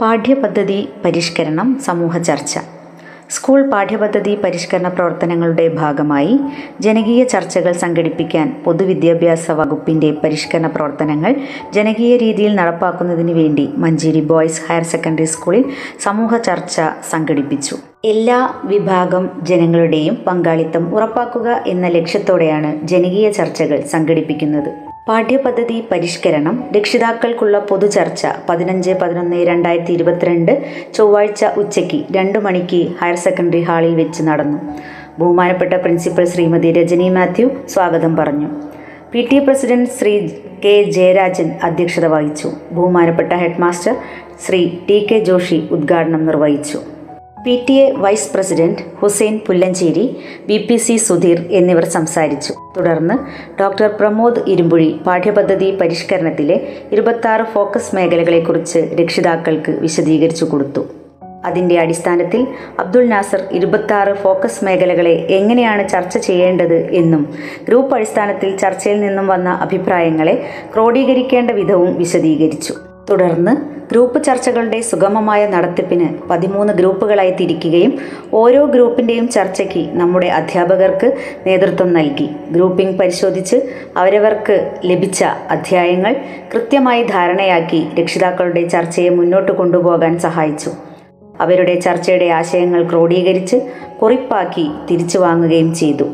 പാഠ്യപദ്ധതി പരിഷ്കരണം സമൂഹ ചർച്ച സ്കൂൾ പാഠ്യപദ്ധതി പരിഷ്കരണ പ്രവർത്തനങ്ങളുടെ ഭാഗമായി ജനകീയ ചർച്ചകൾ സംഘടിപ്പിക്കാൻ പൊതുവിദ്യാഭ്യാസ വകുപ്പിന്റെ പരിഷ്കരണ പ്രവർത്തനങ്ങൾ ജനകീയ രീതിയിൽ നടപ്പാക്കുന്നതിന് വേണ്ടി മഞ്ചേരി ബോയ്സ് ഹയർ സെക്കൻഡറി സ്കൂളിൽ സമൂഹ ചർച്ച സംഘടിപ്പിച്ചു എല്ലാ വിഭാഗം ജനങ്ങളുടെയും പങ്കാളിത്തം ഉറപ്പാക്കുക എന്ന ലക്ഷ്യത്തോടെയാണ് ജനകീയ ചർച്ചകൾ സംഘടിപ്പിക്കുന്നത് പാഠ്യപദ്ധതി പരിഷ്കരണം രക്ഷിതാക്കൾക്കുള്ള പൊതുചർച്ച പതിനഞ്ച് പതിനൊന്ന് രണ്ടായിരത്തി ഇരുപത്തിരണ്ട് ചൊവ്വാഴ്ച ഉച്ചയ്ക്ക് രണ്ട് മണിക്ക് ഹയർ സെക്കൻഡറി ഹാളിൽ വെച്ച് നടന്നു ബഹുമാനപ്പെട്ട പ്രിൻസിപ്പൽ ശ്രീമതി രജനി മാത്യു സ്വാഗതം പറഞ്ഞു P T A president Shri K Jayarajan അധ്യക്ഷത വഹിച്ചു ബഹുമാനപ്പെട്ട headmaster Shri T K Joshi ഉദ്ഘാടനം നിർവഹിച്ചു P T A vice president Hussain Pullanchery B P C Sudheer എന്നിവർ സംസാരിച്ചു തുടർന്ന് ഡോക്ടർ പ്രമോദ് ഇരുമ്പുഴി പാഠ്യപദ്ധതി പരിഷ്കരണത്തിലെ ഇരുപത്താറ് ഫോക്കസ് മേഖലകളെക്കുറിച്ച് രക്ഷിതാക്കൾക്ക് വിശദീകരിച്ചു കൊടുത്തു അതിൻ്റെ അടിസ്ഥാനത്തിൽ അബ്ദുൾ നാസർ ഇരുപത്താറ് ഫോക്കസ് മേഖലകളെ എങ്ങനെയാണ് ചർച്ച ചെയ്യേണ്ടത് എന്നും ഗ്രൂപ്പ് അടിസ്ഥാനത്തിൽ ചർച്ചയിൽ നിന്നും വന്ന അഭിപ്രായങ്ങളെ ക്രോഡീകരിക്കേണ്ട വിധവും വിശദീകരിച്ചു തുടർന്ന് ഗ്രൂപ്പ് ചർച്ചകളുടെ സുഗമമായ നടത്തിപ്പിന് പതിമൂന്ന് ഗ്രൂപ്പുകളായി തിരിക്കുകയും ഓരോ ഗ്രൂപ്പിൻ്റെയും ചർച്ചയ്ക്ക് നമ്മുടെ അധ്യാപകർക്ക് നേതൃത്വം നൽകി ഗ്രൂപ്പിംഗ് പരിശോധിച്ച് അവരവർക്ക് ലഭിച്ച അധ്യായങ്ങൾ കൃത്യമായി ധാരണയാക്കി രക്ഷിതാക്കളുടെ ചർച്ചയെ മുന്നോട്ട് കൊണ്ടുപോകാൻ സഹായിച്ചു അവരുടെ ചർച്ചയുടെ ആശയങ്ങൾ ക്രോഡീകരിച്ച് കുറിപ്പാക്കി തിരിച്ചു വാങ്ങുകയും ചെയ്തു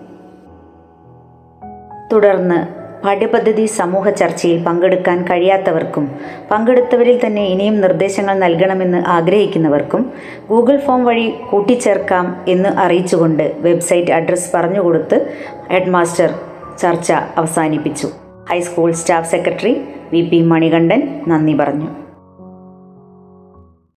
തുടർന്ന് പാഠ്യപദ്ധതി സമൂഹ ചർച്ചയിൽ പങ്കെടുക്കാൻ കഴിയാത്തവർക്കും പങ്കെടുത്തവരിൽ തന്നെ ഇനിയും നിർദ്ദേശങ്ങൾ നൽകണമെന്ന് ആഗ്രഹിക്കുന്നവർക്കും ഗൂഗിൾ ഫോം വഴി കൂട്ടിച്ചേർക്കാം എന്ന് അറിയിച്ചുകൊണ്ട് വെബ്സൈറ്റ് അഡ്രസ്സ് പറഞ്ഞുകൊടുത്ത് ഹെഡ്മാസ്റ്റർ ചർച്ച അവസാനിപ്പിച്ചു high school staff secretary V P Manikandan നന്ദി പറഞ്ഞു